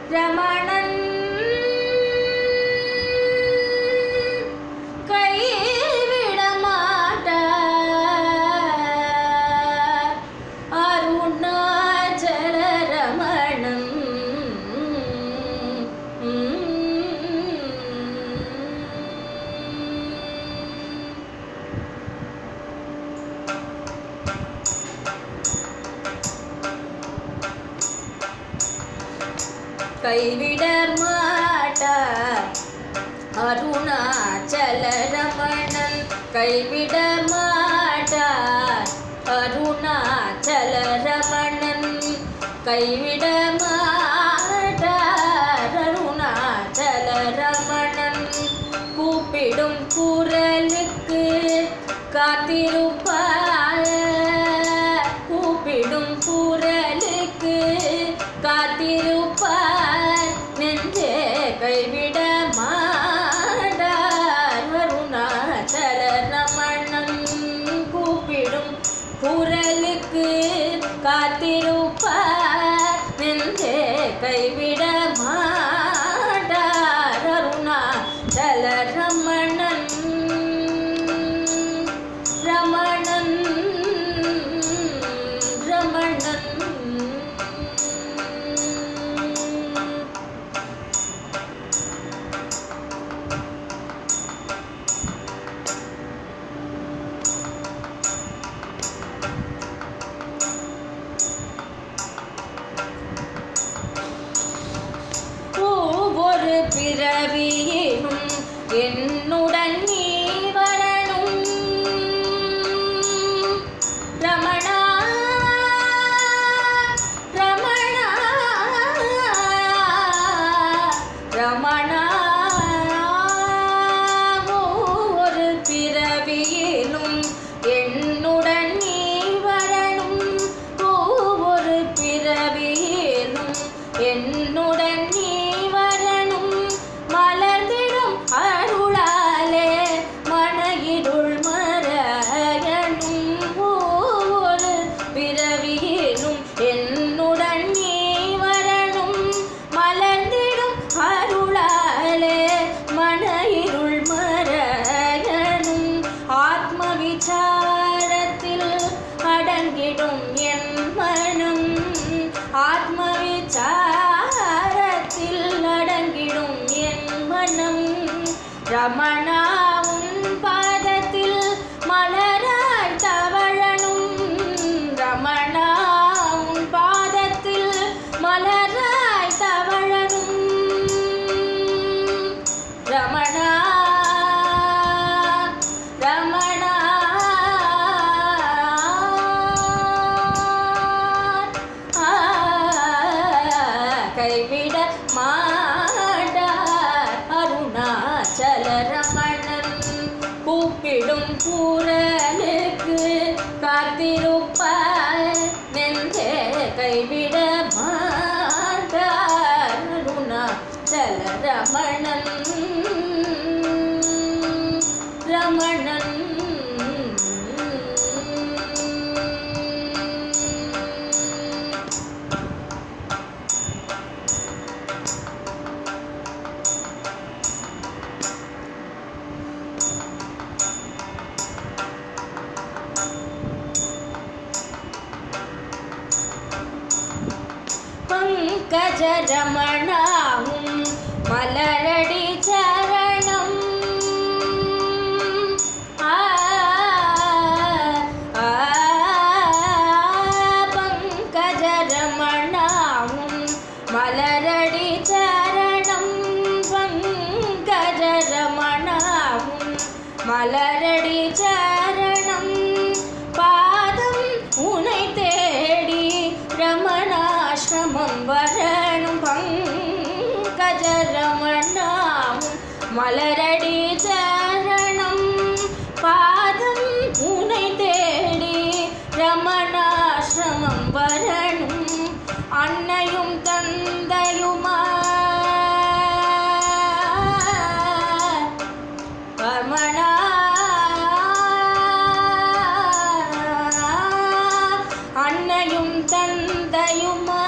ரமணன் கைவிட மாட்டார் அருணாச்சல ரமணன் கைவிட மாட்டார் அருணாச்சல ரமணன் கைவிட மாட்டார் அருணாச்சல ரமணன் கைவிட மாட்டார் அருணாச்சல ரமணன் கூப்பிடும் குரலுக்கு காத்திருப்பார் கூப்பிடும் குரலுக்கு காத்திருப்பார் நெஞ்சே கைவிட மாட்டார் அருணாச்சல ரமணன் கூப்பிடும் குரலுக்கு காத்திருப்பார் நெஞ்சே கைவிட மாட்டார் அருணாச்சல ரமணன் ரமணன் ரமணன் ஒவ்வொரு பிறவியினும் என்னுடன் நீ வரணும் ரமணா ரமணா ரமணா ஒவ்வொரு பிறவியிலும் என்னுடன் நீ வரணும் ஒவ்வொரு பிறவியிலும் என்னுடன் நீ வரணும் மலர்ந்திடும் அருளாலே மனகிருள் மறையணும் ஒவ்வொரு பிறவியிலும் என்னுடன் நீ வரணும் மலர்ந்திடும் அருளாலே மன இருள் மறையணும் ஆத்ம விசாரத்தில் அடங்கிடும் என் மனம் ஆத்ம விசாரத்தில் அடங்கிடும் என் மனம் ரமணா உன் பாதத்தில் மலராய் தவழணும் ரமணா உன் பாதத்தில் மலராய் தவழணும் ரமணா ரமணா ஆ, கைவிட மாட்டார் அருணாச்சல ரமணன் கூப்பிடும் குரலுக்கு காத்திருப்பார் நெஞ்சே கைவிட மாட்டார் அருணாச்சல ரமணன் ரமணன் பங்கஜரமணாவும் மலரடி சரணம் ஆ, ஆ, பங்கஜரமணாவும் மலரடி சரணம் பங்கஜரமணாவும் மலரடி சரணம் பாதம் உனை தேடி ரமணாசிரமம் வரணும் பங்கஜரமணாவும் மலரடி சரணம் பாதம் உனை தேடி ரமணாசிரமம் வரணும் அன்னையும் தந்தையுமா ரமணா அன்னையும் தந்தையுமா